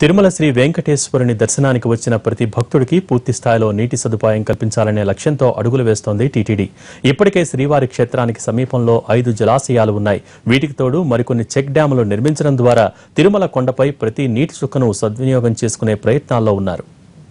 తిరుమల శ్రీ వెంకటేశ్వరుని దర్శనానికి వచ్చిన ప్రతి భక్తుడికి పూర్తి స్థాయిలో నీటి సదుపాయం కల్పించాలనే లక్ష్యంతో అడుగులు వేస్తోంది టీటీడీ ఇప్పటికే శ్రీవారి క్షేత్రానికి సమీపంలో ఐదు జలాశయాలు ఉన్నాయి వీటికి తోడు మరికొన్ని చెక్ డ్యాములు నిర్మించడం ద్వారా తిరుమల కొండపై ప్రతి నీటి చుక్కను సద్వినియోగం చేసుకునే ప్రయత్నాల్లో ఉన్నారు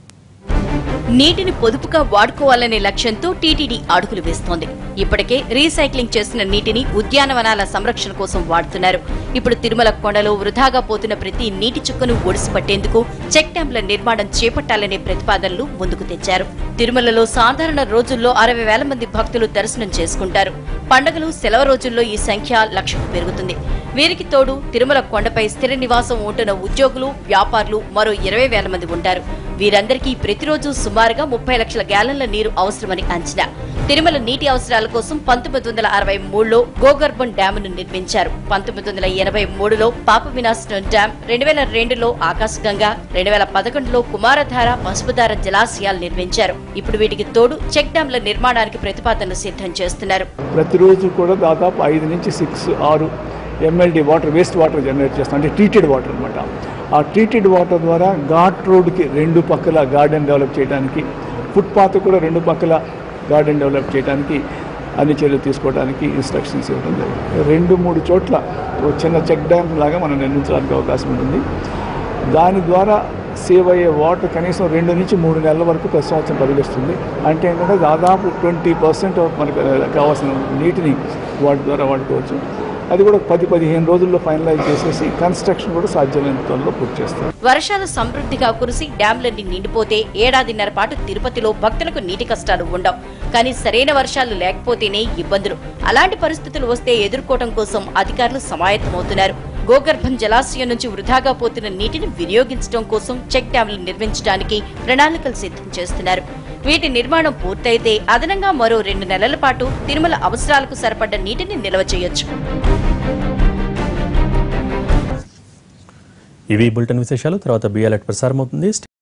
నీటిని పొదుపుగా వాడుకోవాలనే లక్ష్యంతో టీటీడీ అడుగులు వేస్తోంది ఇప్పటికే రీసైక్లింగ్ చేసిన నీటిని ఉద్యానవనాల సంరక్షణ కోసం వాడుతున్నారు ఇప్పుడు తిరుమల కొండలో వృధాగా పోతున్న ప్రతి నీటి చుక్కను ఒడిసిపట్టేందుకు చెక్ డ్యాంల నిర్మాణం చేపట్టాలనే ప్రతిపాదనలు ముందుకు తెచ్చారు తిరుమలలో సాధారణ రోజుల్లో అరవై వేల మంది భక్తులు దర్శనం చేసుకుంటారు పండుగలు సెలవు రోజుల్లో ఈ సంఖ్య లక్షకు పెరుగుతుంది వీరికి తోడు తిరుమల కొండపై స్థిర నివాసం ఉంటున్న ఉద్యోగులు వ్యాపారులు మరో ఇరవై వేల మంది ఉంటారు వీరందరికీ ప్రతిరోజు సుమారుగా ముప్పై లక్షల గ్యాలన్ల నీరు అవసరమని అంచనా తిరుమల నీటి అవసరాల కోసం పంతొమ్మిది వందల అరవై మూడులో గోగర్భం డ్యామును నిర్మించారు పంతొమ్మిది వందల ఎనభై మూడులో పాప వినాశనం డ్యాం రెండు వేల రెండులో ఆకాశగంగా రెండు వేల పదకొండులో కుమారధార పసుపుధార జలాశయాలు నిర్మించారు ఇప్పుడు వీటికి తోడు చెక్ డ్యాంల నిర్మాణానికి ప్రతిపాదనలు సిద్ధం చేస్తున్నారు ప్రతిరోజు కూడా దాదాపు ఐదు నుంచి సిక్స్ ఆరు MLD water waste water generate చేస్తాం అంటే ట్రీటెడ్ వాటర్ అనమాట ఆ ట్రీటెడ్ వాటర్ ద్వారా ఘాట్ రోడ్కి రెండు పక్కల గార్డెన్ డెవలప్ చేయడానికి ఫుట్పాత్ కూడా రెండు పక్కల గార్డెన్ డెవలప్ చేయడానికి అన్ని చర్యలు తీసుకోవడానికి ఇన్స్ట్రక్షన్స్ ఇవ్వడం జరిగింది రెండు మూడు చోట్ల ఓ చిన్న చెక్ డ్యామ్ లాగా మనం నిర్మించడానికి అవకాశం ఉంటుంది దాని ద్వారా సేవ్ అయ్యే వాటర్ కనీసం రెండు నుంచి మూడు నెలల వరకు ప్రతి సంవత్సరం పరిగెస్తుంది అంటే ఏంటంటే దాదాపు ట్వంటీ పర్సెంట్ మనకు కావాల్సిన నీటిని వాటి ద్వారా వాడుకోవచ్చు అది కూడా పది పదిహేను రోజుల్లో ఫైనలైజ్ చేసేసి కన్స్ట్రక్షన్ కూడా సాధ్యమైన త్వరలో పూర్తి చేస్తారు వర్షాలు సమృద్ధిగా కురిసి డ్యాంలన్నీ నిండిపోతే ఏడాదిన్నర పాటు తిరుపతిలో భక్తులకు నీటి కష్టాలు ఉండవు కానీ సరైన వర్షాలు లేకపోతేనే ఇబ్బందులు అలాంటి పరిస్థితులు వస్తే ఎదుర్కోవడం కోసం అధికారులు సమాయత్తమవుతున్నారు గోగర్భం జలాశయం నుంచి వృధాగా పోతున్న నీటిని వినియోగించడం కోసం చెక్ డ్యాంలు నిర్మించడానికి ప్రణాళికలు సిద్ధం చేస్తున్నారు వీటి నిర్మాణం పూర్తయితే అదనంగా మరో రెండు నెలల పాటు తిరుమల అవసరాలకు సరిపడ్డ నీటిని నిల్వ చేయొచ్చు ఇవి బులెటిన్ విశేషాలు తర్వాత బిఎల్ఎట్ ప్రసారం అవుతుంది